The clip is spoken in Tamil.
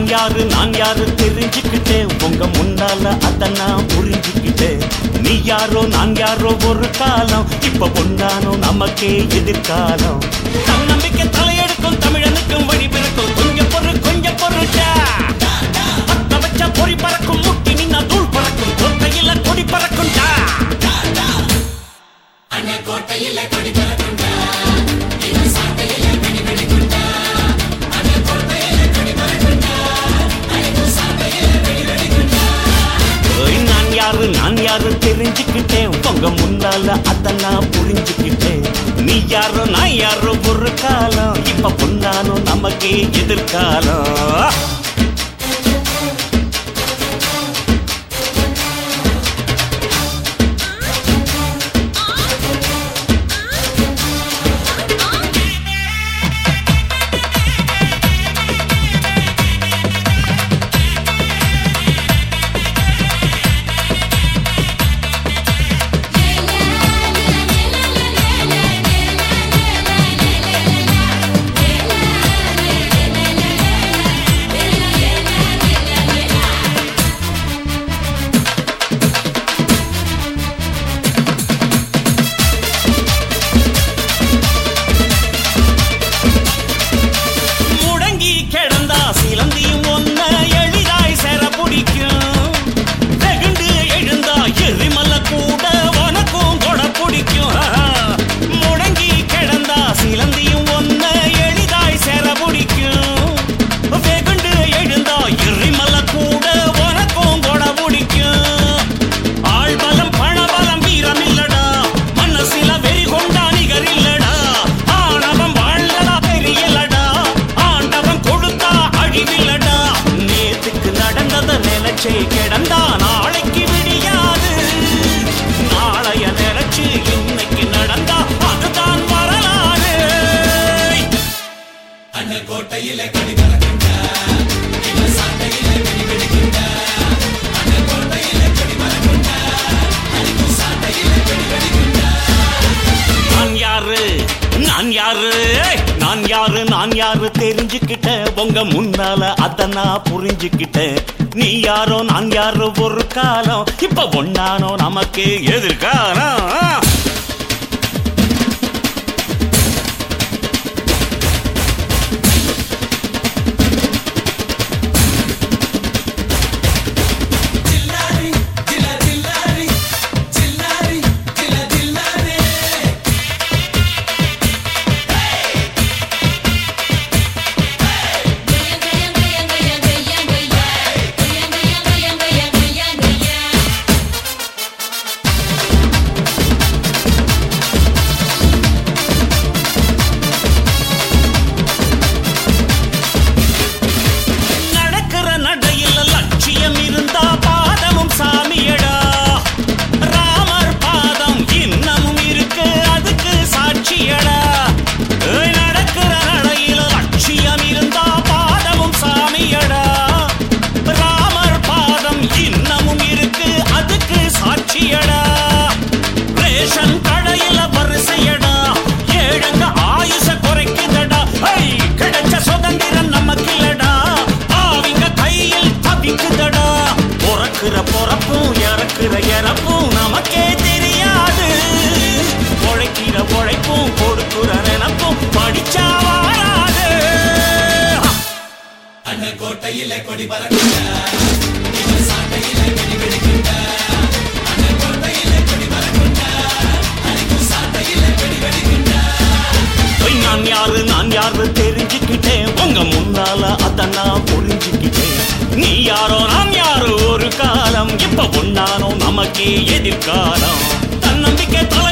யாரு நான் யாரு தெரிஞ்சுக்கிட்டேன் உங்க முன்னால அத நான் புரிஞ்சுக்கிட்டேன் நீ யாரோ நான் யாரோ ஒரு காலம் இப்ப பொன்னானோ நமக்கே எதிர்காலம் தன்னம்பிக்கை தலையெடுக்கும் தமிழனுக்கும் வழி பிறக்கும் கொஞ்சம் பொறு கொஞ்சம் பொருட்டா பத்த வச்ச பொறி பறக்கும் முட்டி நின்னா தூள் பறக்கும் கொட்டையில கொடி பறக்கும்டா ஓய், நான் யாரு நான் யாரு தெரிஞ்சுக்கிட்டேன் உங்க முன்னால அத நான் புரிஞ்சுக்கிட்டேன் நீ யாரோ நான் யாரோ ஒரு காலம் இப்ப பொன்னானோ நமக்கே எதிர்காலம் முடங்கி கிடந்தா சிலந்தியும் ஒன்ன எளிதாய் சேர பிடிக்கும் வெகுண்டு எழுந்தா எரிமல கூட உனக்கும் கொட பிடிக்கும் முடங்கி கிடந்தா சிலந்தியும் ஒன்ன எளிதாய் சேர பிடிக்கும் வெகுண்டு எழுந்தா எரிமல கூட உனக்கும் கொட பிடிக்கும் ஆள்பலம் பணபலம் வீரம் இல்லடா மனசில வெறி கொண்டா நிகர் இல்லடா ஆணவம் வாழ்ந்தடா தெரியலடா ஆண்டவன் கொடுத்தா அழிவில்லடா நேத்துக்கு நடந்தத நினைச்சே கிடந்தா நாளைக்கு விடியாது நாளைய நினைச்சு இன்னைக்கு நடந்தா அதுதான் வரலாறு நான் யாரு நான் யாரு நான் யாரு நான் யாரு தெரிஞ்சுக்கிட்ட உங்க முன்னால அத நான் புரிஞ்சுக்கிட்டேன் நீ யாரோ நான் யாரோ ஒரு காலம் இப்ப ஒன்னானோ நமக்கு எதிர்காலம் நடக்கிற நடையில லட்சியம் இருந்தா பாதமும் சாமியடா ராமர் பாதம் இன்னமும் இருக்கு அதுக்கு சாட்சியடா ஏய், நடக்கிற நடையில லட்சியம் இருந்தா பாதமும் சாமியடா ராமர் பாதம் இன்னமும் இருக்கு அதுக்கு சாட்சியடா ரேஷன் கடையில வரிசையடா ஏழங்க ஆயுச குறைக்குதடா ஐ கிடைச்ச சுதந்திரம் நமக்கு இல்லடா ஆவிங்க கையில் தவிக்குதடா பொறக்கிற பொறப்பும் இறக்குற இறப்பும் நமக்கே தெரியாது உழைக்கிற உழைப்பும் கொடுக்குற நினப்பும் படிச்சா வாராது பொய் நான் யாரு நான் யாரு தெரிஞ்சுக்கிட்டேன் உங்க முன்னால அத நான் புரிஞ்சுக்கிட்டேன் நீ யாரோ நான் யாரு ஒரு காலம் இப்ப ஒன்னானோ நமக்கே எதிர்காலம் தன்னம்பிக்கை தலை